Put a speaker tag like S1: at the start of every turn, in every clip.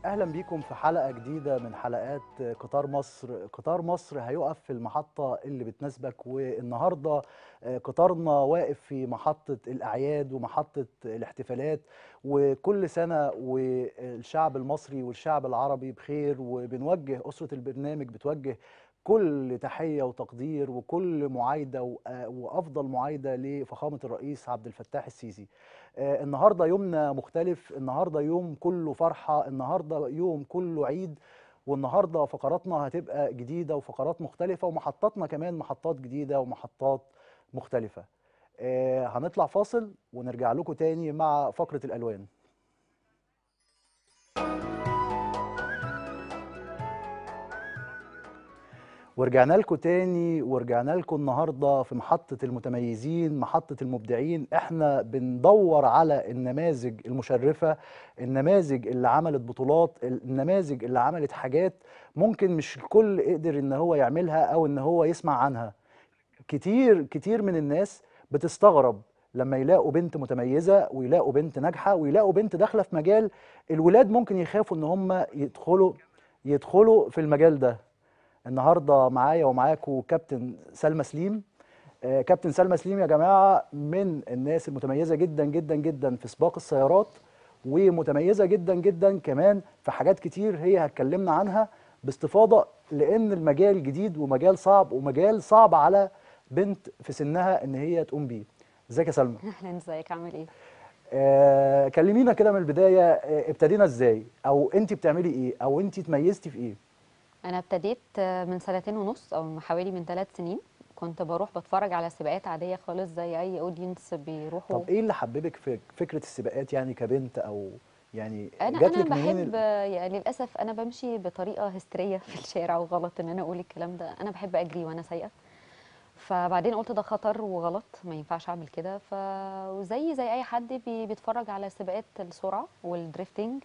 S1: اهلا بيكم في حلقه جديده من حلقات قطار مصر قطار مصر هيقف في المحطه اللي بتناسبك والنهارده قطارنا واقف في محطه الاعياد ومحطه الاحتفالات وكل سنه والشعب المصري والشعب العربي بخير وبنوجه اسره البرنامج بتوجه كل تحيه وتقدير وكل معايده وافضل معايده لفخامه الرئيس عبد الفتاح السيسي. النهارده يومنا مختلف، النهارده يوم كله فرحه، النهارده يوم كله عيد والنهارده فقراتنا هتبقى جديده وفقرات مختلفه ومحطاتنا كمان محطات جديده ومحطات مختلفه. هنطلع فاصل ونرجع لكم تاني مع فقره الالوان. ورجعنا لكم تاني ورجعنا لكم النهارده في محطة المتميزين محطة المبدعين احنا بندور على النماذج المشرفة النماذج اللي عملت بطولات النماذج اللي عملت حاجات ممكن مش الكل قدر ان هو يعملها او ان هو يسمع عنها كتير كتير من الناس بتستغرب لما يلاقوا بنت متميزة ويلاقوا بنت ناجحة ويلاقوا بنت داخلة في مجال الولاد ممكن يخافوا ان هم يدخلوا يدخلوا في المجال ده النهارده معايا ومعاكم كابتن سلمى سليم آه كابتن سلمى سليم يا جماعه من الناس المتميزه جدا جدا جدا في سباق السيارات ومتميزه جدا جدا كمان في حاجات كتير هي هتكلمنا عنها باستفاضه لان المجال جديد ومجال صعب ومجال صعب على بنت في سنها ان هي تقوم بيه ازيك يا سلمى
S2: اهلا ازيك عامل ايه
S1: آه كلمينا كده من البدايه آه ابتدينا ازاي او انت بتعملي ايه او انت اتميزتي في ايه
S2: انا ابتديت من سنتين ونص او حوالي من ثلاث سنين كنت بروح بتفرج على سباقات عاديه خالص زي اي اودينس بيروحوا
S1: طب ايه اللي حببك في فكره السباقات يعني كبنت او يعني
S2: انا
S1: جات
S2: انا
S1: لك منين
S2: بحب يعني للاسف انا بمشي بطريقه هستيريه في الشارع وغلط ان انا اقول الكلام ده انا بحب اجري وانا سايقه فبعدين قلت ده خطر وغلط ما ينفعش اعمل كده فزي زي اي حد بي بيتفرج على سباقات السرعه والدريفتنج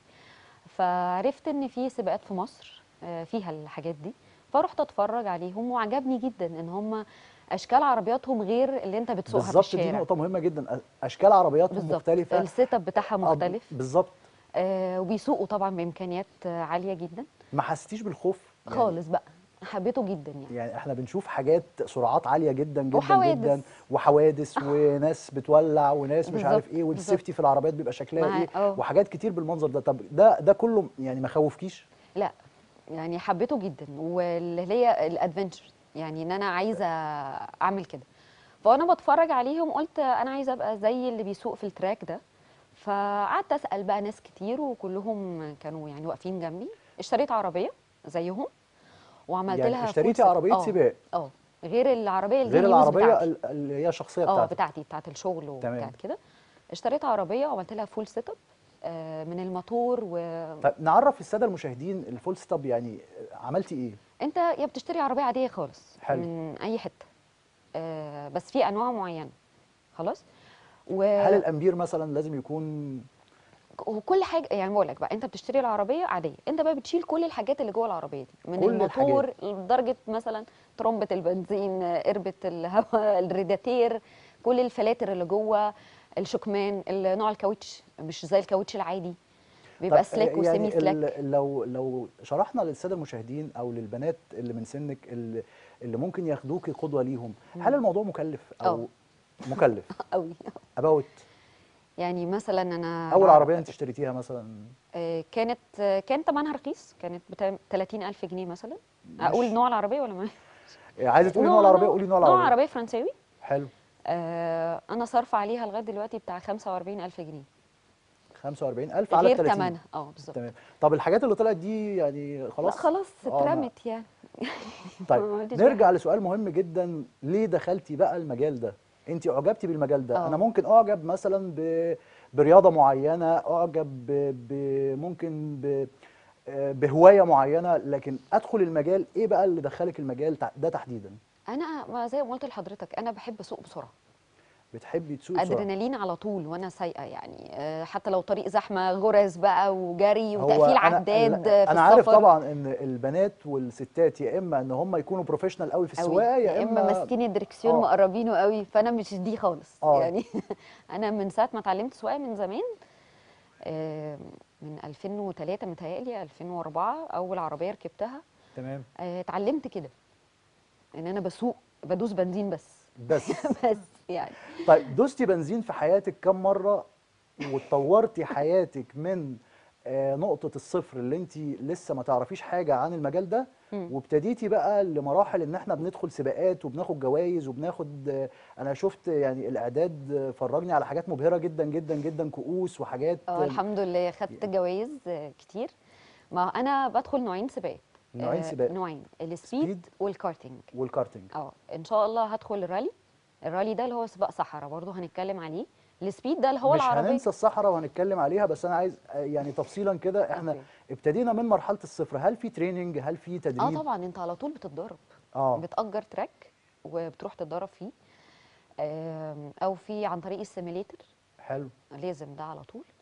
S2: فعرفت ان في سباقات في مصر فيها الحاجات دي فرحت اتفرج عليهم وعجبني جدا ان هم اشكال عربياتهم غير اللي انت بتسوقها في
S1: بالظبط
S2: الشارع
S1: دي نقطه مهمه جدا اشكال عربياتهم
S2: بالظبط.
S1: مختلفه
S2: السيت اب بتاعها مختلف
S1: بالظبط
S2: آه وبيسوقوا طبعا بامكانيات عاليه جدا
S1: ما حسيتيش بالخوف
S2: يعني خالص بقى حبيته جدا يعني
S1: يعني احنا بنشوف حاجات سرعات عاليه جدا جدا
S2: وحوادث.
S1: جدا وحوادث وناس بتولع وناس مش عارف
S2: بالظبط،
S1: ايه والسيفتي في العربيات بيبقى شكلها
S2: مع-
S1: ايه
S2: اه.
S1: وحاجات كتير بالمنظر ده طب ده ده كله يعني ما خوفكيش
S2: لا يعني حبيته جدا واللي هي الادفنتشر يعني ان انا عايزه اعمل كده فانا بتفرج عليهم قلت انا عايزه ابقى زي اللي بيسوق في التراك ده فقعدت اسال بقى ناس كتير وكلهم كانوا يعني واقفين جنبي اشتريت عربيه زيهم وعملت
S1: يعني
S2: لها full
S1: اشتريتي
S2: set.
S1: عربيه
S2: اه،
S1: سباق
S2: اه غير العربيه اللي
S1: غير
S2: دي اليوز
S1: العربيه
S2: بتاعتي.
S1: ال- اللي هي الشخصيه
S2: اه
S1: بتاعتك
S2: بتاعتي بتاعت الشغل
S1: تمام.
S2: وبتاعت كده اشتريت عربيه وعملت لها فول سيت اب من الموتور
S1: طب نعرف الساده المشاهدين الفول ستوب يعني عملتي ايه
S2: انت يا بتشتري عربيه عاديه خالص
S1: حلو.
S2: من اي حته آه بس في انواع معينه خلاص و...
S1: هل الامبير مثلا لازم يكون
S2: وكل حاجه يعني بقول لك بقى انت بتشتري العربيه عاديه انت بقى بتشيل كل الحاجات اللي جوه العربيه دي من
S1: كل
S2: الموتور لدرجه مثلا ترمبه البنزين آه، قربه الهواء الريداتير كل الفلاتر اللي جوه الشكمان ال- نوع الكاوتش مش زي الكاوتش العادي بيبقى
S1: طب
S2: سليك
S1: يعني
S2: وسيمي سليك
S1: ال- لو لو شرحنا للساده المشاهدين او للبنات اللي من سنك اللي, اللي ممكن ياخدوكي قدوه ليهم هل الموضوع مكلف او
S2: اه.
S1: مكلف
S2: قوي
S1: اباوت
S2: يعني مثلا انا
S1: اول
S2: الع-
S1: عربيه انت اشتريتيها مثلا
S2: آه، كانت آه، كان ثمنها رخيص كانت ب 30000 جنيه مثلا
S1: ماشي.
S2: اقول نوع العربيه ولا ما
S1: عايزه تقولي نوع العربيه قولي نوع
S2: نوع
S1: العربيه
S2: عربيه فرنساوي
S1: حلو
S2: آه انا صارفه عليها لغايه دلوقتي بتاع 45000 جنيه
S1: 45000 على
S2: غير
S1: 30
S2: ثمنها اه بالظبط
S1: تمام طب الحاجات اللي طلعت دي يعني
S2: لا
S1: خلاص
S2: خلاص
S1: اه، ما-
S2: اترمت يعني ما
S1: طيب
S2: عملتش
S1: نرجع لسؤال مهم جدا ليه دخلتي بقى المجال ده انت اعجبتي بالمجال ده
S2: اه.
S1: انا ممكن اعجب مثلا ب... برياضه معينه اعجب ب... ب... ممكن ب... آه، بهوايه معينه لكن ادخل المجال ايه بقى اللي دخلك المجال تع- ده تحديدا
S2: انا ما زي ما قلت لحضرتك انا بحب اسوق بسرعه
S1: بتحبي تسوقي بسرعه
S2: ادرينالين على طول وانا سايقه يعني آه، حتى لو طريق زحمه غرز بقى وجري
S1: هو
S2: وتقفيل
S1: أنا-
S2: عداد
S1: انا,
S2: في
S1: أنا عارف
S2: السفر
S1: طبعا ان البنات والستات يا اما ان هم يكونوا بروفيشنال قوي في
S2: قوي.
S1: السواقه يا
S2: اما
S1: اما
S2: ماسكين الدركسيون
S1: اه.
S2: ومقربينه قوي فانا مش دي خالص
S1: اه.
S2: يعني انا من ساعه ما اتعلمت سواقه من زمان آه، من 2003 متهيألي 2004 اول عربيه ركبتها
S1: تمام
S2: آه، اتعلمت كده ان انا بسوق بدوس بنزين بس
S1: بس
S2: بس يعني
S1: طيب دوستي بنزين في حياتك كم مرة وطورتي حياتك من آه، نقطة الصفر اللي انت لسه ما تعرفيش حاجة عن المجال ده
S2: مم.
S1: وابتديتي بقى لمراحل ان احنا بندخل سباقات وبناخد جوائز وبناخد آه، انا شفت يعني الاعداد آه، فرجني على حاجات مبهرة جدا جدا جدا كؤوس وحاجات
S2: اه الحمد لله خدت جوائز آه، كتير ما انا بدخل نوعين سباقات
S1: نوعين
S2: آه،
S1: سباق
S2: نوعين
S1: سبيد
S2: السبيد والكارتينج
S1: والكارتينج
S2: اه ان شاء الله هدخل الرالي الرالي ده اللي هو سباق صحراء برضه هنتكلم عليه السبيد ده اللي هو
S1: مش
S2: العربيه
S1: هننسى الصحراء وهنتكلم عليها بس انا عايز آه، يعني تفصيلا كده احنا
S2: أوكي.
S1: ابتدينا من مرحلة الصفر هل في تريننج هل في
S2: اه
S1: تدريب
S2: طبعا انت على طول بتتدرب
S1: اه
S2: بتأجر تراك وبتروح تتدرب فيه آم، او في عن طريق السيميليتر
S1: حلو
S2: لازم ده على طول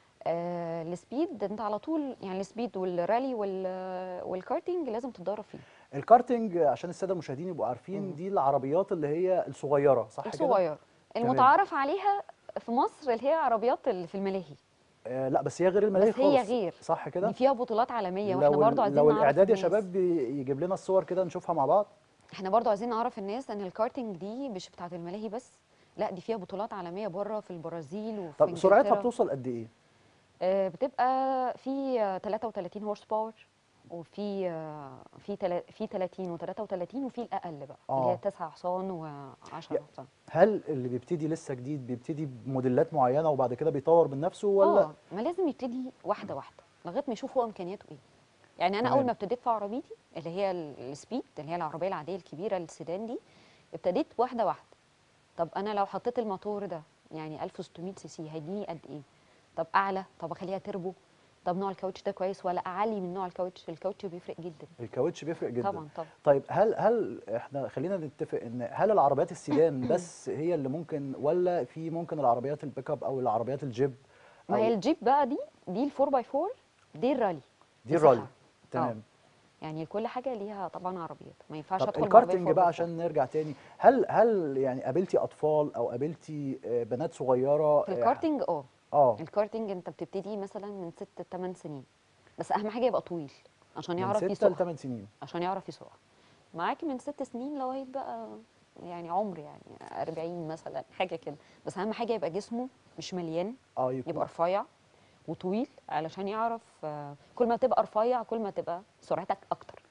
S2: آه السبيد انت على طول يعني السبيد والرالي وال والكارتينج لازم تتدرب فيه
S1: الكارتينج عشان الساده المشاهدين يبقوا عارفين
S2: مم.
S1: دي العربيات اللي هي الصغيره صح كده
S2: الصغير المتعارف عليها في مصر اللي هي عربيات اللي في الملاهي
S1: آه لا بس هي غير الملاهي
S2: بس هي
S1: خالص
S2: غير.
S1: صح كده
S2: دي فيها بطولات عالميه واحنا
S1: لو
S2: برضو
S1: ال-
S2: عايزين
S1: لو
S2: نعرف
S1: الاعداد يا
S2: الناس.
S1: شباب بي- يجيب لنا الصور كده نشوفها مع بعض
S2: احنا برضو عايزين نعرف الناس ان الكارتينج دي مش بتاعت الملاهي بس لا دي فيها بطولات عالميه بره في البرازيل وفي
S1: طب سرعتها
S2: إنجلترا.
S1: بتوصل قد ايه
S2: آه، بتبقى في آه، 33 هورس باور وفي آه، في تلا- في 30 و33 وفي الاقل بقى اللي
S1: آه.
S2: هي 9 حصان و10
S1: يا-
S2: حصان
S1: هل اللي بيبتدي لسه جديد بيبتدي بموديلات معينه وبعد كده بيطور من نفسه ولا
S2: اه ما لازم يبتدي واحده واحده لغايه ما يشوف هو امكانياته ايه يعني انا
S1: تمام.
S2: اول ما ابتديت في عربيتي اللي هي ال- السبيد اللي هي العربيه العاديه الكبيره السيدان دي ابتديت واحده واحده طب انا لو حطيت الموتور ده يعني 1600 سي سي هيديني قد ايه طب اعلى طب اخليها تربو طب نوع الكاوتش ده كويس ولا اعلي من نوع الكاوتش الكاوتش بيفرق جدا
S1: الكاوتش بيفرق جدا
S2: طبعا طبعا
S1: طيب هل هل احنا خلينا نتفق ان هل العربيات السيدان بس هي اللي ممكن ولا في ممكن العربيات البيك اب او العربيات الجيب
S2: ما
S1: أو
S2: هي الجيب بقى دي دي ال 4 باي 4 دي الرالي
S1: دي الرالي
S2: بصراحة.
S1: تمام
S2: يعني كل حاجه ليها طبعا عربيات ما ينفعش
S1: طب
S2: ادخل بعربية
S1: الكارتنج
S2: 4
S1: بقى
S2: باي
S1: عشان نرجع تاني هل هل يعني قابلتي اطفال او قابلتي آه، بنات صغيره
S2: في
S1: آه،
S2: الكارتينج اه
S1: اه
S2: الكارتينج انت بتبتدي مثلا من 6 ل 8 سنين بس اهم حاجه يبقى طويل عشان
S1: من
S2: يعرف
S1: 6 ل
S2: يسوق
S1: 8 سنين
S2: عشان يعرف يسوق معاك من 6 سنين لغايه بقى يعني عمر يعني 40 مثلا حاجه كده بس اهم حاجه يبقى جسمه مش مليان
S1: اه يكون
S2: يبقى رفيع وطويل علشان يعرف آه، كل ما تبقى رفيع كل ما تبقى سرعتك اكتر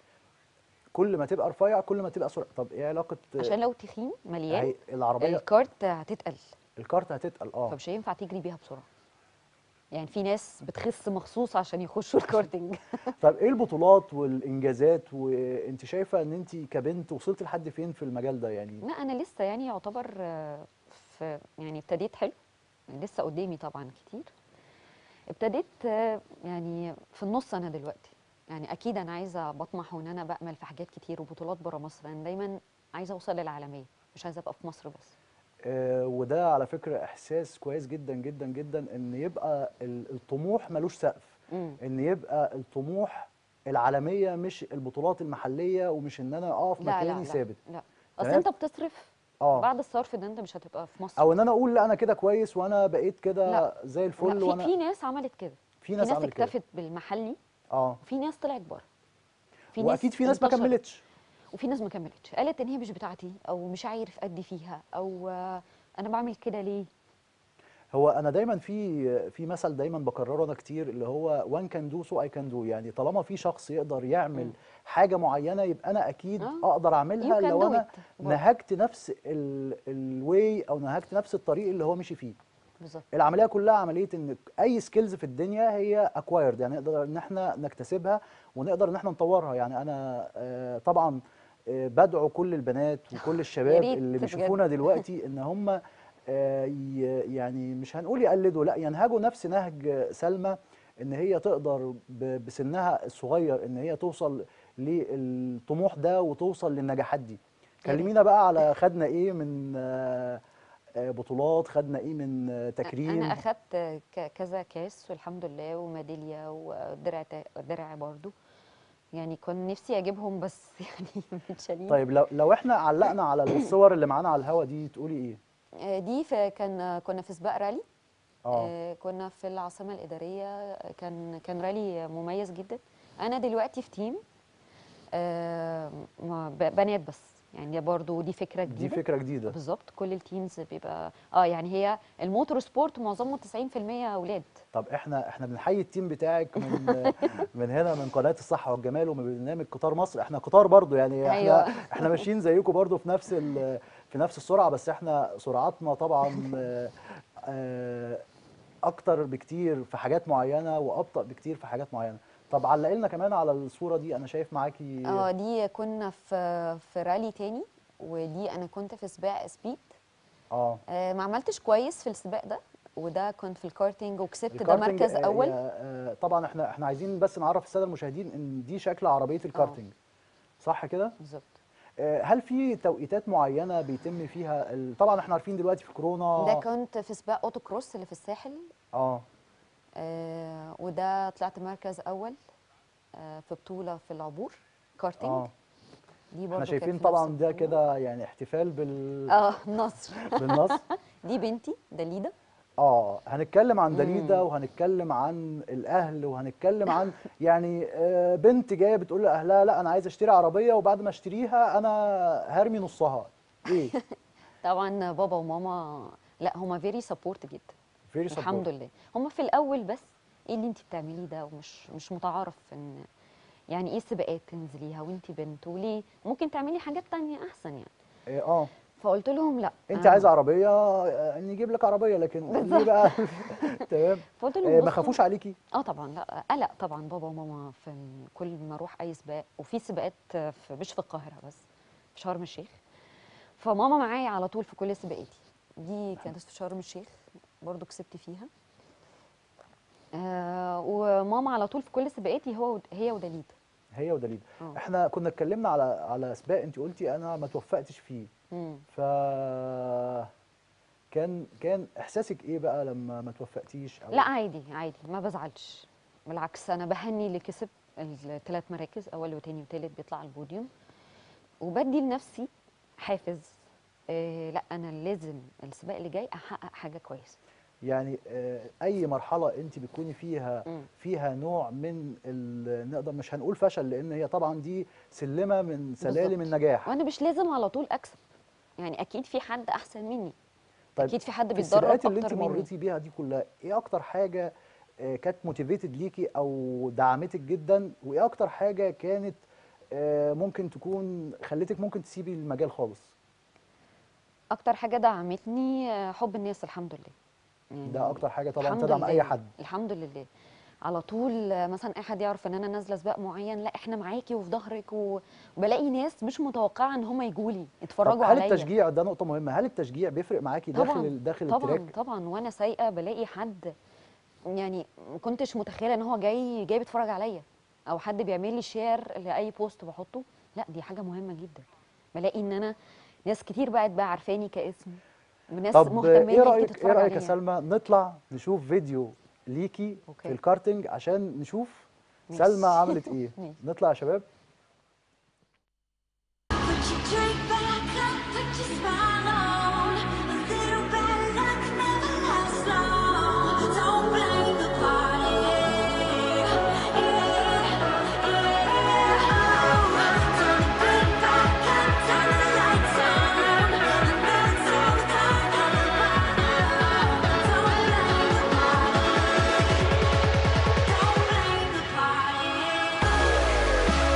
S1: كل ما تبقى رفيع كل ما تبقى سرعه طب ايه علاقه آه،
S2: عشان لو تخين مليان
S1: هي العربيه
S2: الكارت هتتقل
S1: الكارت هتتقل اه
S2: فمش هينفع تجري بيها بسرعه يعني في ناس بتخس مخصوص عشان يخشوا الكارتنج
S1: طب ايه البطولات والانجازات وانت شايفه ان انت كبنت وصلت لحد فين في المجال ده يعني
S2: لا انا لسه يعني يعتبر آه، في يعني ابتديت حلو لسه قدامي طبعا كتير ابتديت آه، يعني في النص انا دلوقتي يعني اكيد انا عايزه بطمح وان انا بامل في حاجات كتير وبطولات بره مصر انا دايما عايزه اوصل للعالميه مش عايزه ابقى في مصر بس
S1: آه وده على فكره احساس كويس جدا جدا جدا ان يبقى ال- الطموح ملوش سقف
S2: امم
S1: ان يبقى الطموح العالميه مش البطولات المحليه ومش ان انا اقف
S2: لا لا
S1: مكاني
S2: لا
S1: ثابت
S2: لا اصل
S1: تمام؟
S2: انت بتصرف
S1: اه
S2: بعد الصرف ده انت مش هتبقى في مصر
S1: او ان انا اقول لا انا كده كويس وانا بقيت كده
S2: لا.
S1: زي
S2: لا
S1: الفل
S2: في
S1: وانا
S2: في ناس عملت كده
S1: في
S2: في
S1: ناس
S2: ناس
S1: عملت كده
S2: اكتفت بالمحلي
S1: اه
S2: وفي ناس طلعت بره في
S1: واكيد في ناس ما
S2: انتشرت.
S1: كملتش
S2: وفي ناس ما كملتش قالت ان هي مش بتاعتي او مش عارف ادي فيها او آه، انا بعمل كده ليه
S1: هو انا دايما في في مثل دايما بكرره انا كتير اللي هو وان كان دو سو اي كان دو يعني طالما في شخص يقدر يعمل
S2: مم.
S1: حاجه معينه يبقى انا اكيد
S2: آه.
S1: اقدر
S2: you
S1: اعملها
S2: can
S1: لو
S2: do
S1: انا
S2: it برضه.
S1: نهجت نفس الواي او نهجت نفس الطريق اللي هو مشي فيه
S2: بالظبط
S1: العمليه كلها عمليه ان اي سكيلز في الدنيا هي اكوايرد يعني نقدر ان احنا نكتسبها ونقدر ان احنا نطورها يعني انا آه، طبعا آه، بدعو كل البنات وكل الشباب
S2: ريت
S1: اللي
S2: بجد.
S1: بيشوفونا دلوقتي ان هم آه، ي- يعني مش هنقول يقلدوا لا ينهجوا نفس نهج سلمى ان هي تقدر ب- بسنها الصغير ان هي توصل للطموح ده وتوصل للنجاحات دي
S2: يا ريت.
S1: كلمينا بقى على خدنا ايه من آه، آه، بطولات خدنا ايه من آه، تكريم
S2: انا اخدت ك- كذا كاس والحمد لله وميداليه ودرع تا- درع برضو يعني كان نفسي اجيبهم بس يعني متشالين
S1: طيب لو لو احنا علقنا على الصور اللي معانا على الهوا دي تقولي ايه
S2: آه، دي في كان كنا في سباق رالي
S1: اه
S2: آه، كنا في العاصمه الاداريه كان كان رالي مميز جدا انا دلوقتي في تيم آه، ما- ب- بنات بس يعني دي برضو دي فكره
S1: دي
S2: جديده
S1: فكره جديده
S2: بالظبط كل التيمز بيبقى اه يعني هي الموتور سبورت معظمه 90% اولاد
S1: طب احنا احنا بنحيي التيم بتاعك من من هنا من قناه الصحه والجمال ومن برنامج قطار مصر احنا قطار برضو يعني احنا
S2: أيوة.
S1: احنا ماشيين زيكم برضو في نفس ال- في نفس السرعه بس احنا سرعتنا طبعا آه، آه، اكتر بكتير في حاجات معينه وابطا بكتير في حاجات معينه طب علق لنا كمان على الصوره دي انا شايف معاكي
S2: اه دي كنا في في رالي تاني ودي انا كنت في سباق سبيد
S1: اه
S2: آه ما عملتش كويس في السباق ده وده كنت في الكارتينج وكسبت ده
S1: الكارتنج،
S2: مركز
S1: آه،
S2: اول
S1: هي، آه، طبعا احنا احنا عايزين بس نعرف الساده المشاهدين ان دي شكل عربيه الكارتنج صح كده
S2: بالظبط
S1: آه، هل في توقيتات معينه بيتم فيها ال- طبعا احنا عارفين دلوقتي في كورونا
S2: ده كنت في سباق اوتو كروس اللي في الساحل
S1: اه
S2: آه وده طلعت مركز اول آه في بطوله في العبور كارتينج
S1: اه
S2: دي برضو
S1: احنا
S2: كانت
S1: شايفين
S2: في
S1: طبعا
S2: نفس
S1: ده
S2: البطولة.
S1: كده يعني احتفال بال
S2: اه نصر
S1: بالنصر
S2: دي بنتي دليده
S1: اه هنتكلم عن
S2: مم.
S1: دليده وهنتكلم عن الاهل وهنتكلم عن يعني آه، بنت جايه بتقول لاهلها لا انا عايزه اشتري عربيه وبعد ما اشتريها انا هرمي نصها ايه
S2: طبعا بابا وماما لا هما فيري سبورت جدا
S1: فيري
S2: الحمد لله هما في الاول بس ايه اللي انت بتعمليه ده ومش مش متعارف ان يعني ايه سباقات تنزليها وانت بنت وليه ممكن تعملي حاجات تانية احسن يعني
S1: اه
S2: فقلت لهم لا
S1: انت
S2: أنا-
S1: عايزه عربيه آه، نجيب لك عربيه لكن ليه
S2: بالظبط.
S1: بقى تمام
S2: فقلت
S1: آه،
S2: لهم
S1: ما
S2: بصوا-
S1: خافوش عليكي
S2: اه طبعا لا قلق طبعا بابا وماما في ال- كل ما اروح اي سباق وفي سباقات في مش في القاهره بس في شرم الشيخ فماما معايا على طول في كل سباقاتي دي كانت في شرم الشيخ برضو كسبت فيها آه وماما على طول في كل سباقاتي هو ود- هي ودليد
S1: هي ودليل
S2: اه
S1: احنا كنا اتكلمنا على على سباق انت قلتي انا ما توفقتش فيه
S2: مم.
S1: ف كان كان احساسك ايه بقى لما ما توفقتيش او
S2: لا عادي عادي ما بزعلش بالعكس انا بهني اللي كسب الثلاث مراكز اول وتاني وتالت بيطلع على البوديوم وبدي لنفسي حافز آه لا انا لازم السباق اللي جاي احقق حاجه كويسه
S1: يعني آه، اي مرحله انت بتكوني فيها
S2: مم.
S1: فيها نوع من ال- نقدر مش هنقول فشل لان هي طبعا دي سلمه من سلالم
S2: بالظبط.
S1: النجاح
S2: وانا مش لازم على طول اكسب يعني اكيد في حد احسن مني
S1: طيب
S2: اكيد في حد
S1: في
S2: بيتدرب
S1: السباقات اللي انت
S2: اكتر مني
S1: مريتي بيها دي كلها ايه اكتر حاجه آه، كانت موتيفيتد ليكي او دعمتك جدا وايه اكتر حاجه كانت آه، ممكن تكون خلتك ممكن تسيبي المجال خالص
S2: اكتر حاجه دعمتني آه، حب الناس الحمد لله يعني
S1: ده اكتر حاجه طبعا
S2: الحمد
S1: تدعم اي
S2: لله.
S1: حد
S2: الحمد لله على طول آه، مثلا اي حد يعرف ان انا نازله سباق معين لا احنا معاكي وفي ظهرك و- وبلاقي ناس مش متوقعه ان هم يجوا لي
S1: طب
S2: يتفرجوا
S1: هل
S2: عليا
S1: التشجيع ده نقطه مهمه هل التشجيع بيفرق معاكي داخل
S2: طبعا
S1: ال- داخل
S2: طبعا
S1: التراك
S2: طبعا وانا سايقه بلاقي حد يعني ما كنتش متخيله ان هو جاي جاي بيتفرج عليا او حد بيعمل لي شير لاي بوست بحطه لا دي حاجه مهمه جدا بلاقي ان انا ناس كتير بقت بقى عارفاني كاسم وناس
S1: طب
S2: مهتمه
S1: ايه
S2: إن هي
S1: رايك ايه
S2: تتفرج
S1: رايك يا
S2: عليا.
S1: سلمى نطلع نشوف فيديو ليكي
S2: أوكي.
S1: في الكارتنج عشان نشوف
S2: ماشي.
S1: سلمى عملت ايه
S2: ماشي.
S1: نطلع يا شباب
S3: Put your drink back up, put your smile on. A little bad luck never lasts long. Don't blame the party. Yeah, yeah. Oh, turn the beat back up, turn the lights on. The moon's so dark, I don't Don't blame the party. Don't blame the party.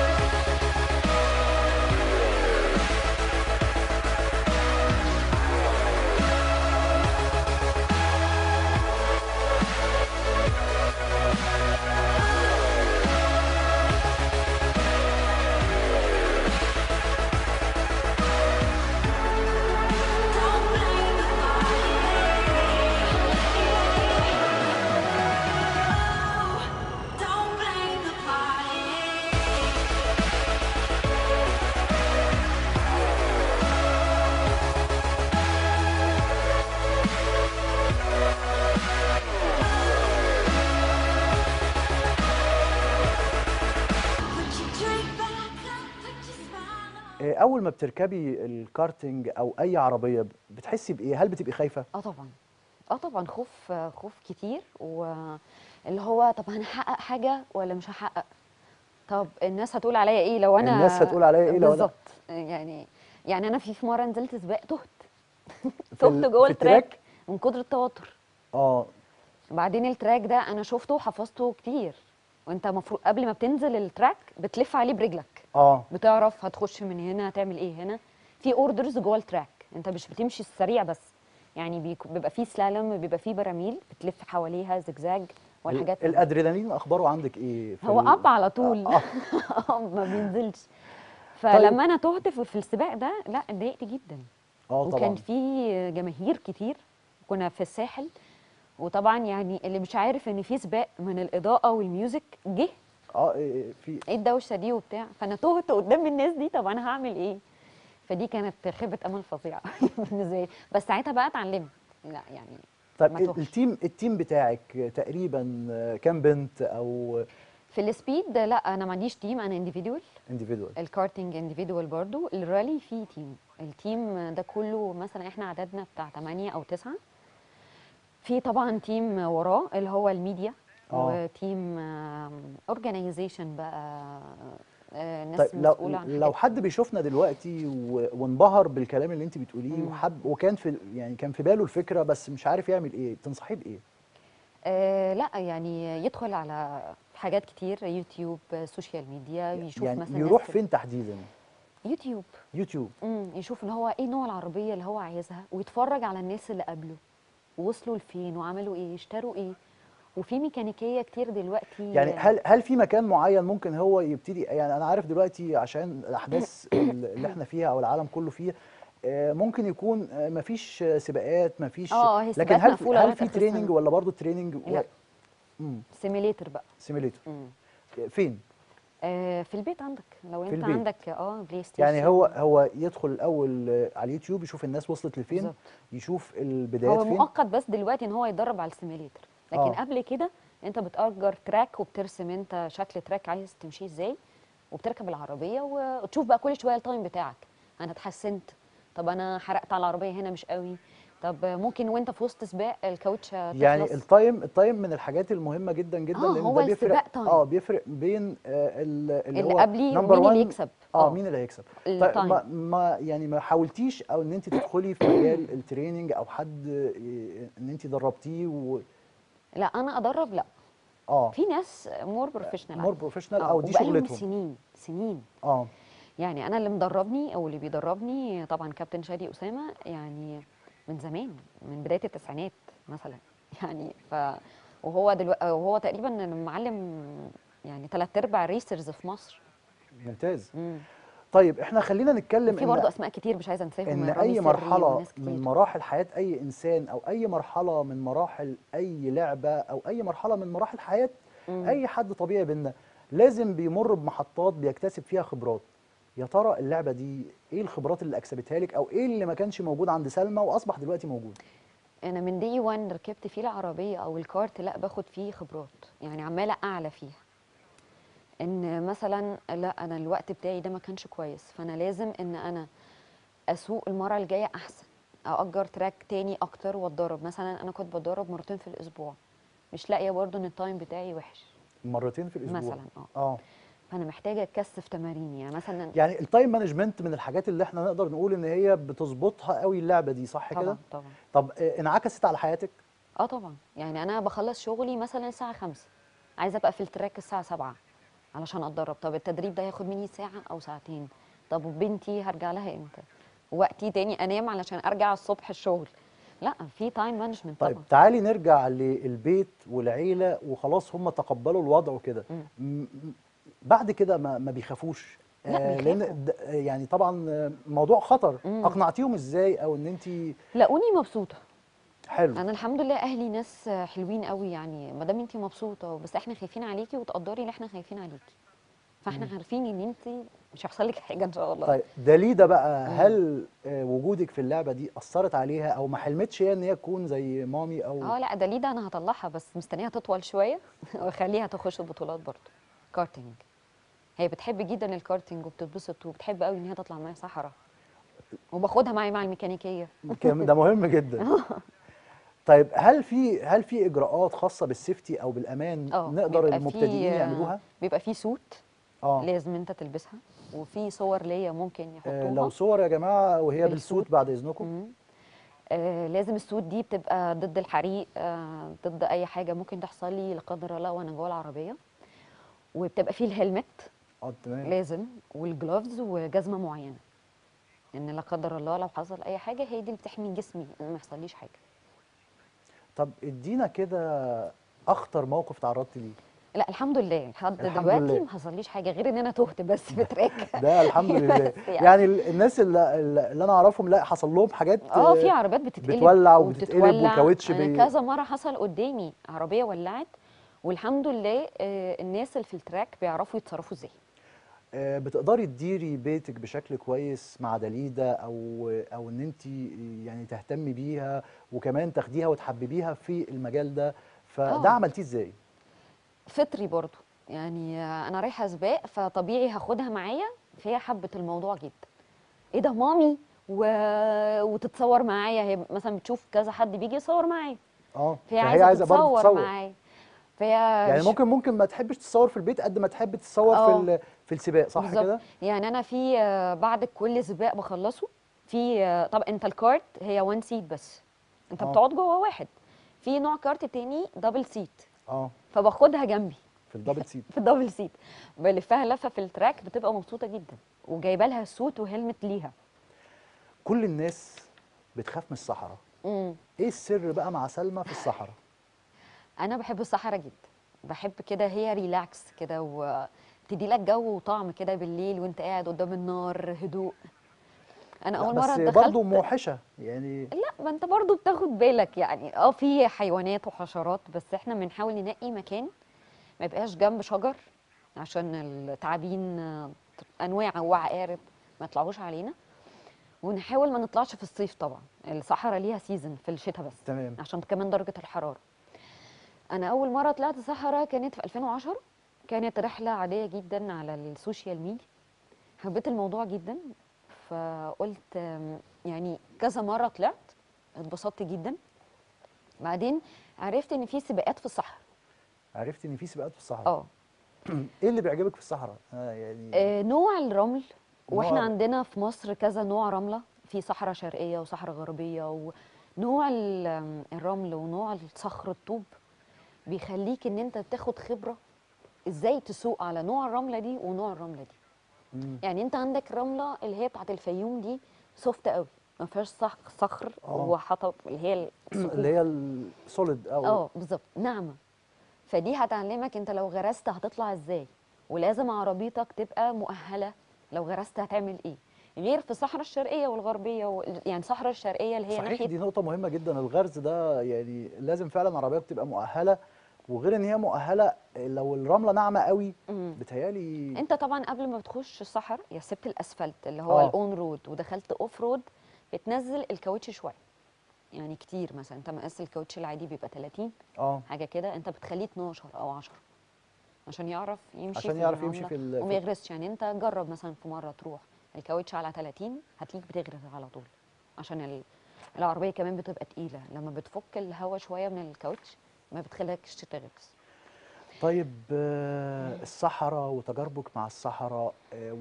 S3: Don't blame the party. Don't blame the party. Put your drink back up, put your smile on.
S1: آه، اول ما بتركبي الكارتنج او اي عربيه بتحسي بايه هل بتبقي خايفه
S2: اه طبعا اه طبعا خوف خوف كتير واللي هو طب انا هحقق حاجه ولا مش هحقق طب الناس هتقول عليا ايه لو انا
S1: الناس هتقول عليا إيه لو أنا-
S2: بالظبط يعني يعني انا في في مره نزلت سباق تهت
S1: في ال-
S2: تهت جوه
S1: في التراك؟
S2: التراك من كتر التوتر
S1: اه
S2: بعدين التراك ده انا شفته وحفظته كتير وانت المفروض قبل ما بتنزل التراك بتلف عليه برجلك
S1: اه
S2: بتعرف هتخش من هنا هتعمل ايه هنا في اوردرز جوه التراك انت مش بتمشي السريع بس يعني بيك- بيبقى فيه سلالم بيبقى فيه براميل بتلف حواليها زجزاج والحاجات دي.
S1: الادرينالين اخباره عندك ايه في
S2: هو
S1: ال-
S2: اب على طول
S1: آه.
S2: ما بينزلش فلما انا تهت في في السباق ده لا اتضايقت جدا
S1: اه
S2: وكان
S1: طبعا
S2: في جماهير كتير كنا في الساحل وطبعا يعني اللي مش عارف ان في سباق من الاضاءه والميوزك جه
S1: اه إيه في
S2: ايه الدوشه دي وبتاع فانا تهت قدام الناس دي طب انا هعمل ايه فدي كانت خيبه امل فظيعه بالنسبه لي بس ساعتها بقى اتعلمت لا يعني
S1: طيب
S2: ما
S1: ال-
S2: تهش.
S1: التيم التيم بتاعك تقريبا كام بنت او
S2: في السبيد لا انا ما عنديش تيم انا انديفيدوال
S1: انديفيدوال
S2: الكارتنج انديفيدوال برضو الرالي فيه تيم التيم ده كله مثلا احنا عددنا بتاع 8 او 9 في طبعا تيم وراه اللي هو الميديا
S1: آه.
S2: وتيم اورجانيزيشن بقى آه، ناس
S1: طيب لو
S2: مسؤوله عن
S1: لو
S2: حاجات.
S1: حد بيشوفنا دلوقتي و- وانبهر بالكلام اللي انت بتقوليه
S2: مم.
S1: وحب وكان في يعني كان في باله الفكره بس مش عارف يعمل ايه تنصحيه بايه
S2: آه لا يعني يدخل على حاجات كتير يوتيوب آه، سوشيال ميديا يشوف
S1: يعني
S2: مثلا
S1: يروح
S2: ناس-
S1: فين تحديدا
S2: يوتيوب
S1: يوتيوب
S2: امم يشوف اللي هو ايه نوع العربيه اللي هو عايزها ويتفرج على الناس اللي قبله ووصلوا لفين وعملوا ايه اشتروا ايه وفي ميكانيكيه كتير دلوقتي
S1: يعني هل هل في مكان معين ممكن هو يبتدي يعني انا عارف دلوقتي عشان الاحداث اللي احنا فيها او العالم كله فيه آه، ممكن يكون آه، مفيش سباقات مفيش
S2: آه، هي
S1: لكن
S2: السباقات
S1: هل
S2: مقفولة
S1: هل
S2: لغاية
S1: في
S2: آخر
S1: تريننج
S2: السنة.
S1: ولا برضه تريننج
S2: لا
S1: امم
S2: سيميليتر بقى
S1: سيميليتر
S2: مم.
S1: فين
S2: آه في البيت عندك لو انت
S1: البيت.
S2: عندك اه بلاي ستيشن
S1: يعني هو هو يدخل الاول آه، على اليوتيوب يشوف الناس وصلت لفين
S2: بالظبط.
S1: يشوف البدايات
S2: هو
S1: فين
S2: مؤقت بس دلوقتي ان هو يتدرب على السيميليتر لكن
S1: آه.
S2: قبل كده انت بتأجر تراك وبترسم انت شكل تراك عايز تمشيه ازاي وبتركب العربيه وتشوف بقى كل شويه التايم بتاعك انا اتحسنت طب انا حرقت على العربيه هنا مش قوي طب ممكن وانت في وسط سباق الكاوتشه
S1: يعني
S2: تخلص.
S1: التايم التايم من الحاجات المهمه جدا جدا
S2: آه،
S1: لان
S2: هو
S1: ده بيفرق
S2: السباق تايم.
S1: اه بيفرق بين آه ال- اللي,
S2: اللي
S1: هو
S2: قبليه
S1: number
S2: ومين اللي
S1: one.
S2: يكسب.
S1: اه
S2: آه.
S1: مين اللي هيكسب طيب
S2: التايم.
S1: ما, ما يعني ما حاولتيش او ان انت تدخلي في مجال التريننج او حد ي- ان انت دربتيه و
S2: لا انا ادرب لا
S1: اه
S2: في ناس مور بروفيشنال
S1: مور بروفيشنال او دي شغلتهم
S2: سنين سنين
S1: اه
S2: يعني انا اللي مدربني او اللي بيدربني طبعا كابتن شادي اسامه يعني من زمان من بدايه التسعينات مثلا يعني ف وهو دلوقتي وهو تقريبا معلم يعني ثلاث ارباع ريسرز في مصر
S1: ممتاز
S2: مم.
S1: طيب احنا خلينا نتكلم
S2: في برضه اسماء كتير مش عايزه انساهم
S1: ان
S2: رامي
S1: اي
S2: سري
S1: مرحله
S2: وناس كتير.
S1: من مراحل حياه اي انسان او اي مرحله من مراحل اي لعبه او اي مرحله من مراحل حياه
S2: مم.
S1: اي حد طبيعي بينا لازم بيمر بمحطات بيكتسب فيها خبرات يا ترى اللعبه دي ايه الخبرات اللي اكسبتها لك او ايه اللي ما كانش موجود عند سلمى واصبح دلوقتي موجود
S2: انا من دي 1 ركبت فيه العربيه او الكارت لا باخد فيه خبرات يعني عماله اعلى فيها ان مثلا لا انا الوقت بتاعي ده ما كانش كويس فانا لازم ان انا اسوق المره الجايه احسن اجر تراك تاني اكتر واتدرب مثلا انا كنت بتدرب مرتين في الاسبوع مش لاقيه برضو ان التايم بتاعي وحش
S1: مرتين في الاسبوع
S2: مثلا اه
S1: اه
S2: فانا محتاجه اكثف تمارين يعني مثلا
S1: يعني التايم مانجمنت من الحاجات اللي احنا نقدر نقول ان هي بتظبطها قوي اللعبه دي صح كده
S2: طبعا طبعا
S1: طب آه، انعكست على حياتك
S2: اه طبعا يعني انا بخلص شغلي مثلا الساعه 5 عايزه ابقى في التراك الساعه 7 علشان اتدرب طب التدريب ده هياخد مني ساعه او ساعتين طب وبنتي هرجع لها امتى وقتي تاني انام علشان ارجع الصبح الشغل لا في تايم مانجمنت
S1: طيب
S2: طبعا
S1: تعالي نرجع للبيت والعيله وخلاص هم تقبلوا الوضع وكده
S2: مم.
S1: م- بعد كده ما, ما بيخافوش
S2: لا،
S1: آه،
S2: بيخافوا.
S1: لان د- يعني طبعا آه، موضوع خطر
S2: مم.
S1: اقنعتيهم ازاي او ان انت
S2: لاقوني مبسوطه
S1: حلو
S2: انا الحمد لله اهلي ناس حلوين قوي يعني ما دام انت مبسوطه بس احنا خايفين عليكي وتقدري اللي احنا خايفين عليكي فاحنا عارفين ان انت مش هيحصل لك حاجه ان شاء الله
S1: طيب داليدا بقى هل آه، وجودك في اللعبه دي اثرت عليها او ما حلمتش هي ان هي تكون زي مامي او
S2: اه لا داليدا انا هطلعها بس مستنيها تطول شويه واخليها تخش البطولات برضه كارتينج هي بتحب جدا الكارتينج وبتتبسط وبتحب قوي ان هي تطلع معايا صحراء وباخدها معايا مع الميكانيكيه
S1: كان- ده مهم جدا طيب هل في هل في اجراءات خاصه بالسيفتي او بالامان
S2: اه
S1: نقدر
S2: بيبقى
S1: المبتدئين
S2: في-
S1: يعملوها
S2: بيبقى في سوت
S1: اه
S2: لازم انت تلبسها وفي صور ليا ممكن
S1: آه،
S2: يحطوها
S1: لو صور يا جماعه وهي بالسوت
S2: بالسوت.
S1: بعد اذنكم
S2: مم. آه لازم السوت دي بتبقى ضد الحريق آه ضد اي حاجه ممكن تحصل لي لا قدر الله وانا جوه العربيه وبتبقى فيه الهلمت
S1: اه تمام
S2: لازم والجلوفز وجزمه معينه ان لا قدر الله لو حصل اي حاجه هي دي اللي بتحمي جسمي ان ما يحصليش حاجه
S1: طب ادينا كده اخطر موقف تعرضت ليه
S2: لا الحمد لله لحد
S1: الحمد
S2: دلوقتي
S1: لله.
S2: ما حصليش حاجه غير ان انا تهت بس في تراك
S1: ده الحمد لله
S2: بس يعني.
S1: يعني ال- الناس اللي, اللي انا اعرفهم لا حصل لهم حاجات
S2: اه في عربيات بتتقلب
S1: بتولع وبتتقلب
S2: وبتتولع.
S1: والكاوتش
S2: انا
S1: بي-
S2: كذا مره حصل قدامي عربيه ولعت والحمد لله آه، الناس اللي في التراك بيعرفوا يتصرفوا ازاي
S1: آه، بتقدري تديري بيتك بشكل كويس مع دليده او او ان انت يعني تهتمي بيها وكمان تاخديها وتحببيها في المجال ده فده
S2: آه.
S1: عملتيه ازاي
S2: فطري برضو يعني آه، انا رايحه سباق فطبيعي هاخدها معايا فهي حبت الموضوع جدا ايه ده مامي و... وتتصور معايا هي مثلا بتشوف كذا حد بيجي يصور معايا
S1: اه
S2: فهي
S1: فهي
S2: عايزه,
S1: برضه
S2: تتصور
S1: تصور
S2: معايا فهي
S1: يعني
S2: مش-
S1: ممكن ممكن ما تحبش تتصور في البيت قد ما تحب تتصور
S2: آه.
S1: في ال- في السباق صح
S2: بالظبط.
S1: كده
S2: يعني انا في آه، بعد كل سباق بخلصه في آه، طبعا انت الكارت هي وان سيت بس انت
S1: آه.
S2: بتقعد جوه واحد في نوع كارت تاني دبل سيت
S1: اه
S2: فباخدها جنبي
S1: في الدبل سيت
S2: في الدبل سيت بلفها لفه في التراك بتبقى مبسوطه جدا وجايبه لها سوت وهلمت ليها
S1: كل الناس بتخاف من الصحراء
S2: امم
S1: ايه السر بقى مع سلمى في الصحراء
S2: انا بحب الصحراء جدا بحب كده هي ريلاكس كده وتدي لك جو وطعم كده بالليل وانت قاعد قدام النار هدوء انا اول
S1: بس
S2: مره دخلت
S1: برضه موحشه يعني
S2: لا ما انت برضو بتاخد بالك يعني اه في حيوانات وحشرات بس احنا بنحاول ننقي مكان ما يبقاش جنب شجر عشان التعابين آه، انواع وعقارب ما يطلعوش علينا ونحاول ما نطلعش في الصيف طبعا الصحراء ليها سيزون في الشتاء بس
S1: تمام
S2: عشان كمان درجه الحراره انا اول مره طلعت صحراء كانت في 2010 كانت رحله عاديه جدا على السوشيال ميديا حبيت الموضوع جدا فقلت آم، يعني كذا مره طلعت اتبسطت جدا بعدين عرفت ان في سباقات في الصحراء
S1: عرفت ان في سباقات في الصحراء
S2: اه
S1: ايه اللي بيعجبك في الصحراء آه يعني
S2: آه، نوع الرمل واحنا
S1: نوع-
S2: عندنا في مصر كذا نوع رمله في صحراء شرقيه وصحراء غربيه ونوع ال- آم، الرمل ونوع الصخر الطوب بيخليك ان انت بتاخد خبره ازاي تسوق على نوع الرمله دي ونوع الرمله دي
S1: مم.
S2: يعني انت عندك رمله اللي هي بتاعت الفيوم دي سوفت قوي ما فيهاش صخ صخر
S1: آه.
S2: وحطب اللي هي الصخور.
S1: اللي هي السوليد او
S2: اه بالظبط ناعمه فدي هتعلمك انت لو غرست هتطلع ازاي ولازم عربيتك تبقى مؤهله لو غرست هتعمل ايه غير في الصحراء الشرقيه والغربيه و... يعني الصحراء الشرقيه اللي هي
S1: صحيح
S2: ناحيه
S1: دي نقطة مهمة جدا الغرز ده يعني لازم فعلا عربية بتبقى مؤهلة وغير ان هي مؤهلة لو الرملة ناعمة قوي
S2: مم.
S1: بتهيالي
S2: انت طبعا قبل ما بتخش الصحراء يا سبت الاسفلت اللي هو
S1: آه.
S2: الاون رود ودخلت اوف رود بتنزل الكاوتش شويه يعني كتير مثلا انت مقاس الكاوتش العادي بيبقى 30
S1: اه
S2: حاجه كده انت بتخليه 12 او 10 عشان يعرف يمشي
S1: عشان
S2: في
S1: يعرف يمشي
S2: الرملة
S1: في ال-
S2: وما
S1: في-
S2: يغرسش يعني انت جرب مثلا في مره تروح الكاوتش على 30 هتلاقيك بتغرس على طول عشان ال- العربيه كمان بتبقى تقيله لما بتفك الهواء شويه من الكاوتش ما بتخليكش تغرس
S1: طيب آه، الصحراء وتجاربك مع الصحراء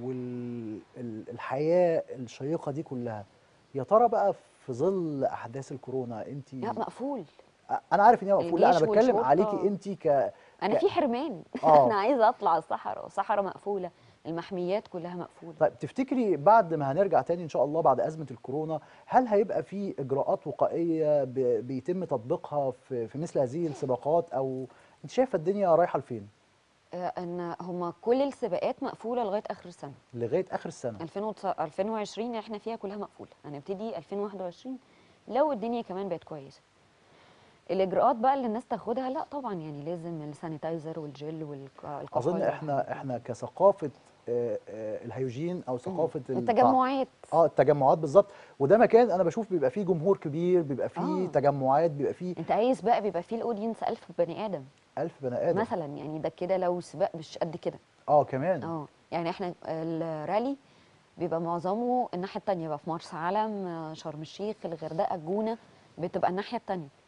S1: والحياة الشيقة دي كلها يا ترى بقى في ظل احداث الكورونا انت
S2: لا مقفول
S1: انا عارف ان هي مقفولة انا
S2: الجيش
S1: بتكلم
S2: والشرطة.
S1: عليكي انت ك
S2: انا
S1: ك-
S2: في حرمان
S1: آه.
S2: انا عايزه اطلع الصحراء الصحراء مقفوله المحميات كلها مقفوله
S1: طيب تفتكري بعد ما هنرجع تاني ان شاء الله بعد ازمه الكورونا هل هيبقى في اجراءات وقائيه ب- بيتم تطبيقها في في مثل هذه السباقات او انت شايفه الدنيا رايحه لفين
S2: آه، ان هما كل السباقات مقفوله لغايه اخر السنه
S1: لغايه اخر السنه
S2: 2019 2020 اللي احنا فيها كلها مقفوله هنبتدي 2021 لو الدنيا كمان بقت كويسه الاجراءات بقى اللي الناس تاخدها لا طبعا يعني لازم السانيتايزر والجل والكحول
S1: اظن احنا احنا كثقافه آه، آه، الهيوجين او ثقافه التع-
S2: التجمعات
S1: اه التجمعات بالظبط وده مكان انا بشوف بيبقى فيه جمهور كبير بيبقى فيه
S2: آه.
S1: تجمعات بيبقى فيه
S2: انت عايز بقى بيبقى فيه الاودينس 1000 بني ادم
S1: ألف بني ادم
S2: مثلا يعني ده كده لو سباق مش قد كده
S1: اه كمان
S2: اه يعني احنا الرالي بيبقى معظمه الناحيه التانية بقى في مرسى علم آه، شرم الشيخ الغردقه الجونه بتبقى الناحيه التانية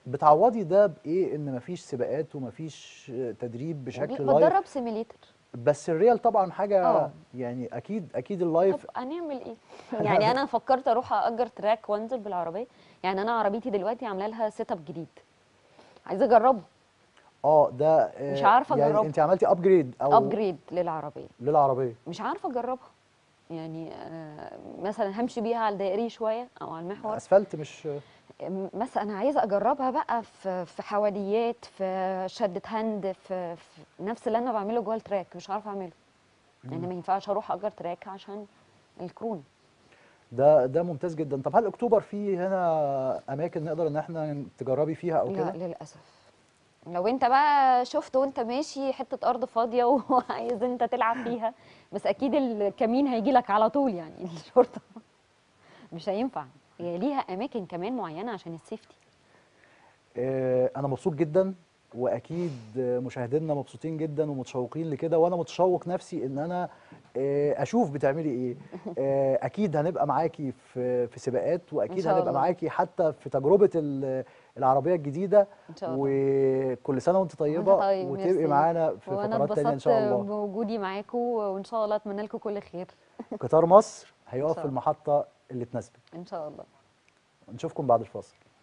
S1: بتعوضي ده بايه ان مفيش سباقات ومفيش تدريب بشكل لايف
S2: بتدرب سيميليتر
S1: بس الريال طبعا حاجه
S2: اه.
S1: يعني اكيد اكيد
S2: طب
S1: اللايف
S2: هنعمل ايه يعني انا فكرت اروح اجر تراك وانزل بالعربيه يعني انا عربيتي دلوقتي عامله لها سيت اب جديد عايزه اجربه
S1: اه ده آه،
S2: مش عارفة
S1: يعني
S2: أجربه.
S1: انت عملتي ابجريد او
S2: ابجريد للعربيه
S1: للعربيه
S2: مش عارفه اجربها يعني آه، مثلا همشي بيها على الدائري شويه او على المحور
S1: اسفلت مش
S2: م- مثلا انا عايزه اجربها بقى في في حواليات في شده هاند في, في نفس اللي انا بعمله جوه التراك مش عارفه اعمله يعني ما ينفعش اروح اجر تراك عشان الكرون
S1: ده ده ممتاز جدا طب هل اكتوبر فيه هنا اماكن نقدر ان احنا تجربي فيها او
S2: لا
S1: كده
S2: للاسف لو انت بقى شفت وانت ماشي حته ارض فاضيه وعايز انت تلعب فيها بس اكيد الكمين هيجي لك على طول يعني الشرطه مش هينفع هي ليها اماكن كمان معينه عشان السيفتي
S1: آه، انا مبسوط جدا واكيد آه، مشاهدينا مبسوطين جدا ومتشوقين لكده وانا متشوق نفسي ان انا آه، اشوف بتعملي ايه آه، اكيد هنبقى معاكي في في سباقات واكيد
S2: شاء
S1: هنبقى
S2: الله.
S1: معاكي حتى في تجربه ال- العربيه الجديده
S2: ان شاء الله
S1: وكل سنه وانت طيبه
S2: وانت طيب،
S1: وتبقي
S2: ميرسي.
S1: معانا في
S2: وانا
S1: فقرات تانية ان
S2: اتبسطت
S1: شاء الله
S2: بوجودي معاكم وان شاء الله اتمنى لكم كل خير
S1: قطار مصر هيقف
S2: شاء
S1: في
S2: الله.
S1: المحطه اللي تناسبك
S2: ان شاء الله
S1: نشوفكم بعد الفاصل